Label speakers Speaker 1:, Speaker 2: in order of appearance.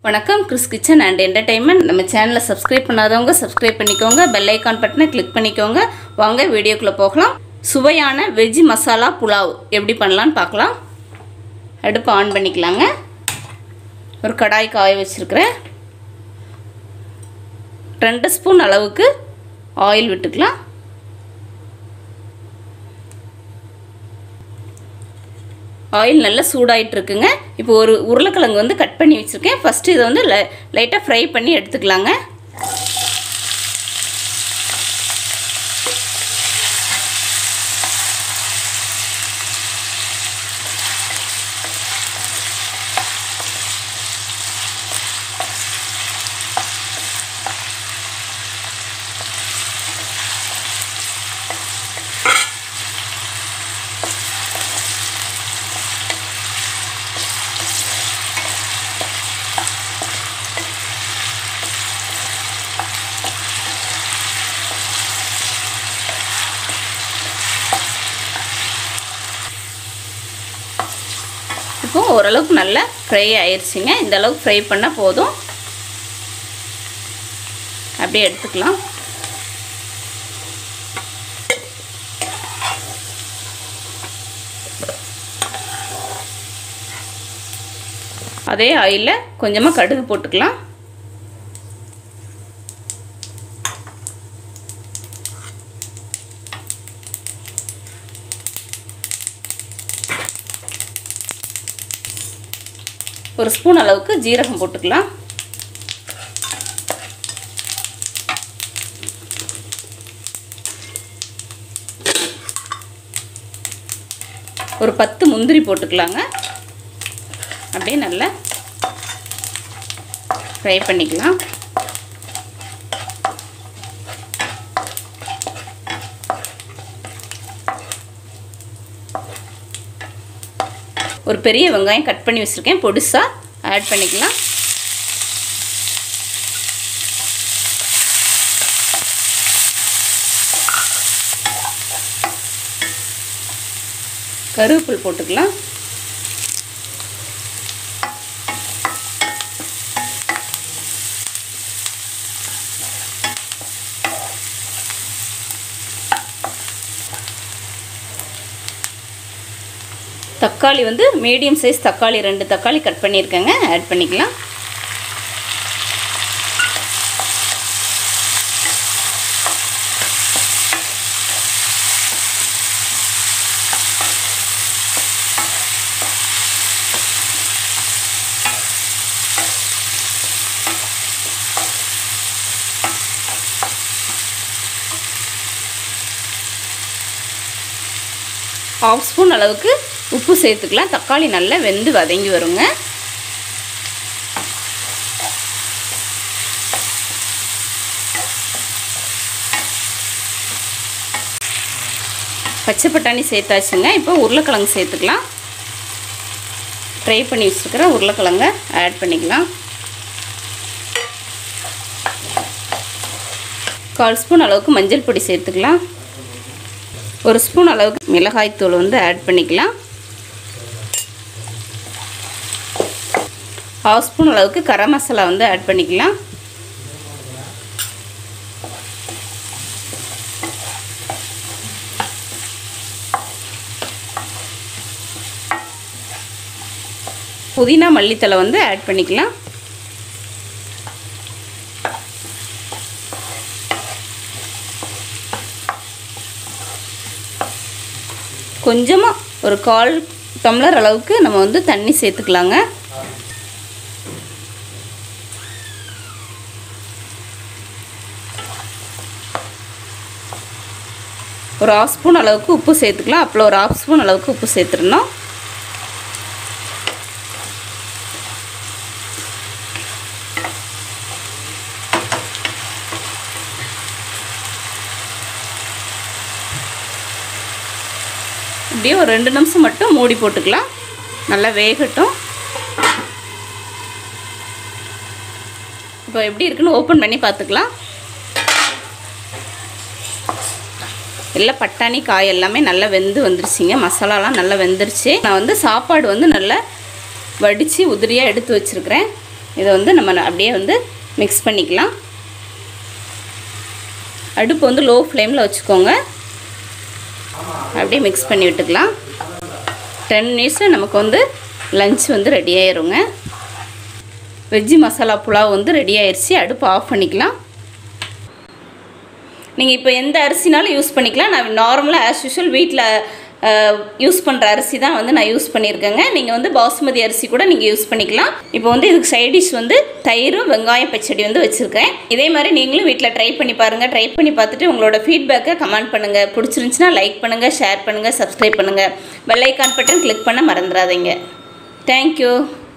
Speaker 1: வணக்கம் Chris kitchen and entertainment நம்ம சேனலை சப்ஸ்கிரைப் பண்ணாதவங்க சப்ஸ்கிரைப் பண்ணிக்கோங்க பெல் ஐக்கான் பட்டனை கிளிக் பண்ணிக்கோங்க வாங்க வீடியோக்குள்ளே போகலாம் சுவையான வெஜ் மசாலா புலாவ் எப்படி பண்ணலான்னு பார்க்கலாம் அடுப்பு ஆன் பண்ணிக்கலாங்க ஒரு கடாய் காய வச்சுருக்கிறேன் ரெண்டு ஸ்பூன் அளவுக்கு ஆயில் விட்டுக்கலாம் ஆயில் நல்லா சூடாயிட்டு இருக்குங்க இப்போ ஒரு உருளைக்கிழங்கு வந்து கட் பண்ணி வச்சுருக்கேன் ஃபஸ்ட்டு இதை வந்து லைட்டாக ஃப்ரை பண்ணி எடுத்துக்கலாங்க இப்போ ஓரளவுக்கு நல்லா ஃப்ரை ஆயிடுச்சுங்க இந்த அளவுக்கு ஃப்ரை பண்ணால் போதும் அப்படியே எடுத்துக்கலாம் அதே ஆயிலில் கொஞ்சமாக கடுகு போட்டுக்கலாம் ஒரு ஸ்பூன் அளவுக்கு ஜீரகம் போட்டுக்கலாம் ஒரு பத்து முந்திரி போட்டுக்கலாங்க அப்படியே நல்லா ஃப்ரை பண்ணிக்கலாம் ஒரு பெரிய வெங்காயம் கட் பண்ணி வச்சுருக்கேன் பொடிசாக ஆட் பண்ணிக்கலாம் கருவேப்பில் போட்டுக்கலாம் தக்காளி வந்து மீடியம் சைஸ் தக்காளி ரெண்டு தக்காளி கட் பண்ணியிருக்கேங்க ஆட் பண்ணிக்கலாம் ஹாஃப் ஸ்பூன் அளவுக்கு உப்பு சேர்த்துக்கலாம் தக்காளி நல்லா வெந்து வதங்கி வருங்க பச்சை பட்டாணி சேர்த்தாச்சுங்க இப்போ உருளைக்கிழங்கு சேர்த்துக்கலாம் ஃப்ரை பண்ணி வச்சுருக்கிற உருளைக்கிழங்க ஆட் பண்ணிக்கலாம் கால் ஸ்பூன் அளவுக்கு மஞ்சள் பொடி சேர்த்துக்கலாம் ஒரு ஸ்பூன் அளவுக்கு மிளகாய்த்தூள் வந்து ஆட் பண்ணிக்கலாம் ஹாஃப் ஸ்பூன் அளவுக்கு கரம் மசாலா வந்து ஆட் பண்ணிக்கலாம் புதினா மல்லித்தலை வந்து ஆட் பண்ணிக்கலாம் கொஞ்சமாக ஒரு கால் டம்ளர் அளவுக்கு நம்ம வந்து தண்ணி சேர்த்துக்கலாங்க ஒரு ஆஃப் ஸ்பூன் அளவுக்கு உப்பு சேர்த்துக்கலாம் அப்புறம் ஒரு ஆஃப் ஸ்பூன் அளவுக்கு உப்பு சேர்த்துடணும் இப்படியே ஒரு ரெண்டு நிமிஷம் மட்டும் மூடி போட்டுக்கலாம் நல்லா வேகட்டும் இப்போ எப்படி இருக்குன்னு ஓப்பன் பண்ணி பார்த்துக்கலாம் எல்லாம் பட்டாணி காய் எல்லாமே நல்லா வெந்து வந்துருச்சுங்க மசாலாலாம் நல்லா வெந்துருச்சு நான் வந்து சாப்பாடு வந்து நல்லா வடித்து உதிரியாக எடுத்து வச்சுருக்கிறேன் இதை வந்து நம்ம அப்படியே வந்து மிக்ஸ் பண்ணிக்கலாம் அடுப்பு வந்து லோ ஃப்ளேமில் வச்சுக்கோங்க அப்படியே மிக்ஸ் பண்ணி விட்டுக்கலாம் டென் மினிட்ஸில் நமக்கு வந்து லஞ்ச் வந்து ரெடி ஆயிருங்க வெஜ்ஜி மசாலா புலாவ் வந்து ரெடி ஆயிடுச்சு அடுப்பு ஆஃப் பண்ணிக்கலாம் நீங்கள் இப்போ எந்த அரிசினாலும் யூஸ் பண்ணிக்கலாம் நான் நார்மலாக ஆஸ் யூஷுவல் வீட்டில் யூஸ் பண்ணுற அரிசி தான் வந்து நான் யூஸ் பண்ணியிருக்கேங்க நீங்கள் வந்து பாசுமதி அரிசி கூட நீங்கள் யூஸ் பண்ணிக்கலாம் இப்போ வந்து இதுக்கு சைட் டிஷ் வந்து தயிரும் வெங்காயம் பச்சடி வந்து வச்சுருக்கேன் இதே மாதிரி நீங்களும் வீட்டில் ட்ரை பண்ணி பாருங்கள் ட்ரை பண்ணி பார்த்துட்டு உங்களோட ஃபீட்பேக்கை கமெண்ட் பண்ணுங்கள் பிடிச்சிருந்துச்சுன்னா லைக் பண்ணுங்கள் ஷேர் பண்ணுங்கள் சப்ஸ்கிரைப் பண்ணுங்கள் பெல் ஐக்கான் பட்டன் கிளிக் பண்ண மறந்துடாதீங்க தேங்க்யூ